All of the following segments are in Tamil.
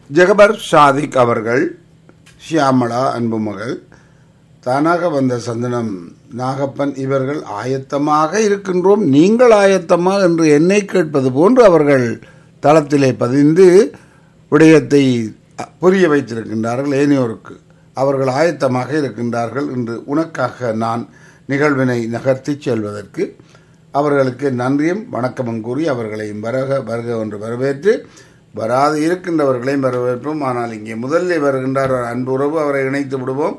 ஜெகபர் ஷாதிக் அவர்கள் ஷியாமளா அன்பு மகள் தானாக வந்த சந்தனம் நாகப்பன் இவர்கள் ஆயத்தமாக இருக்கின்றோம் நீங்கள் ஆயத்தமா என்று என்னை கேட்பது போன்று அவர்கள் தளத்திலே பதிந்து விடயத்தை அ, புரிய வைத்திருக்கின்றார்கள் ஏனையோருக்கு அவர்கள் ஆயத்தமாக இருக்கின்றார்கள் என்று உனக்காக நான் நிகழ்வினை நகர்த்தி செல்வதற்கு அவர்களுக்கு நன்றியும் வணக்கமும் கூறி அவர்களையும் வருக வருக என்று வரவேற்று வராது இருக்கின்றவர்களையும் வரவேற்போம் ஆனால் இங்கே முதலில் வருகின்றார் ஒரு அன்பு உறவு அவரை இணைத்து விடுவோம்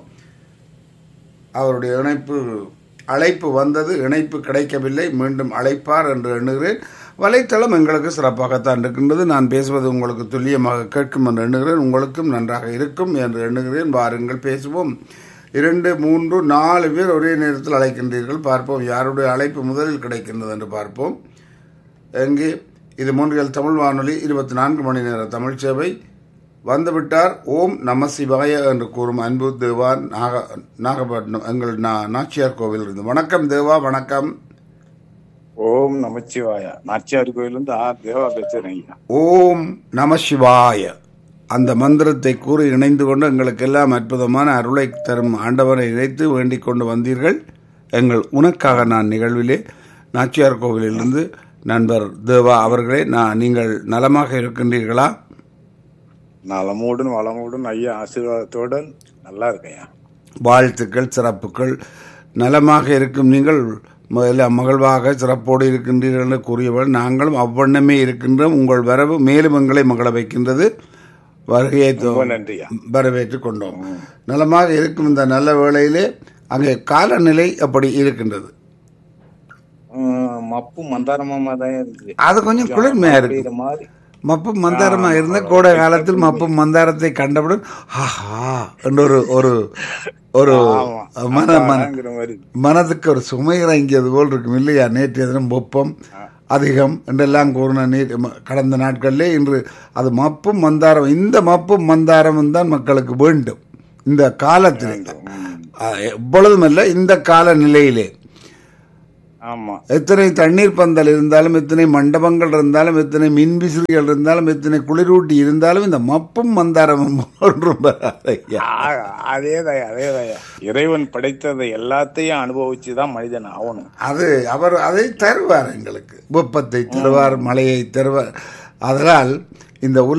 அவருடைய இணைப்பு அழைப்பு வந்தது இணைப்பு கிடைக்கவில்லை மீண்டும் அழைப்பார் என்று எண்ணுகிறேன் வலைத்தளம் எங்களுக்கு சிறப்பாகத்தான் இருக்கின்றது நான் பேசுவது உங்களுக்கு துல்லியமாக கேட்கும் என்று எண்ணுகிறேன் உங்களுக்கும் நன்றாக இருக்கும் என்று எண்ணுகிறேன் வாருங்கள் பேசுவோம் இரண்டு மூன்று நாலு பேர் ஒரே நேரத்தில் அழைக்கின்றீர்கள் பார்ப்போம் யாருடைய அழைப்பு முதலில் கிடைக்கின்றது என்று பார்ப்போம் எங்கே இது மூன்றியல் தமிழ் வானொலி இருபத்தி நான்கு மணி நேர தமிழ் சேவை வந்துவிட்டார் ஓம் நம சிவாய என்று கூறும் அன்பு தேவா நாக நாகப்பட்டினம் எங்கள் நா- நாச்சியார் கோவில் இருந்து வணக்கம் தேவா வணக்கம் ஓம் நமச்சிவாய நாச்சியார் கோயிலிருந்து ஆர் தேவா பேசுறேன் ஐயா ஓம் நம சிவாய அந்த மந்திரத்தை கூறி இணைந்து கொண்டு எங்களுக்கு எல்லாம் அற்புதமான அருளை தரும் ஆண்டவரை இழைத்து வேண்டிக் கொண்டு வந்தீர்கள் எங்கள் உனக்காக நான் நிகழ்விலே நாச்சியார் கோவிலிலிருந்து நண்பர் தேவா அவர்களே நான் நீங்கள் நலமாக இருக்கின்றீர்களா நலமோடும் வளமோடும் ஐயா ஆசீர்வாதத்தோடு நல்லா இருக்கேன் வாழ்த்துக்கள் சிறப்புகள் நலமாக இருக்கும் நீங்கள் ம- எல்லாம் மகிழ்வாக சிறப்போடு இருக்கின்றீர்கள் என்று கூறியவள் நாங்களும் அவ்வண்ணமே இருக்கின்றோம் உங்கள் வரவு மேலும் எங்களை மகள வைக்கின்றது வருகையை தொ- ரொம்ப நன்றியா வரவேற்றுக் கொண்டோம் நலமாக இருக்கும் இந்த நல்ல வேளையிலே அங்கே காலநிலை அப்படி இருக்கின்றது உம், மப்பு மந்தாரமா தான் இருக்குது அது கொஞ்சம் குளிர்மையா இருக்கு பெய்யுற மாதிரி மப்பு மந்தாரமா இருந்த கோடை காலத்தில் மப்பு மந்தாரத்தை கண்டவுடன் ஆஹா என்ற ஒரு ஒரு ஒரு ஆமா. மன மன அப்பாங்கிற மாதிரி இருக்கு. மனதுக்கு ஒரு சுமை இறங்கியது போல் இருக்கும் இல்லையா நேற்றைய தினம் வெப்பம் அதிகம் என்றெல்லாம் கூறின நீர் ம- கடந்த நாட்களிலே இன்று அது மப்பும் மந்தாரம் இந்த மப்பும் மந்தாரமும் தான் மக்களுக்கு வேண்டும் இந்த காலத்தில் அஹ், எப்பொழுதும் அல்ல இந்த கால நிலையிலே ஆமா எத்தனை தண்ணீர் பந்தல் இருந்தாலும் எத்தனை மண்டபங்கள் இருந்தாலும் எத்தனை மின்விசிறிகள் இருந்தாலும் எத்தனை குளிரூட்டி இருந்தாலும் இந்த மப்பும் மந்தாரமும் ஒன்றும் வராது ஐயா. அதேதான் அதேதான் இறைவன் படைத்ததை எல்லாத்தையும் அனுபவிச்சுதான் மனிதன் ஆகணும் அது அவர் அதை தருவார் எங்களுக்கு வெப்பத்தை தருவார் மழையை தருவார் அதனால் இந்த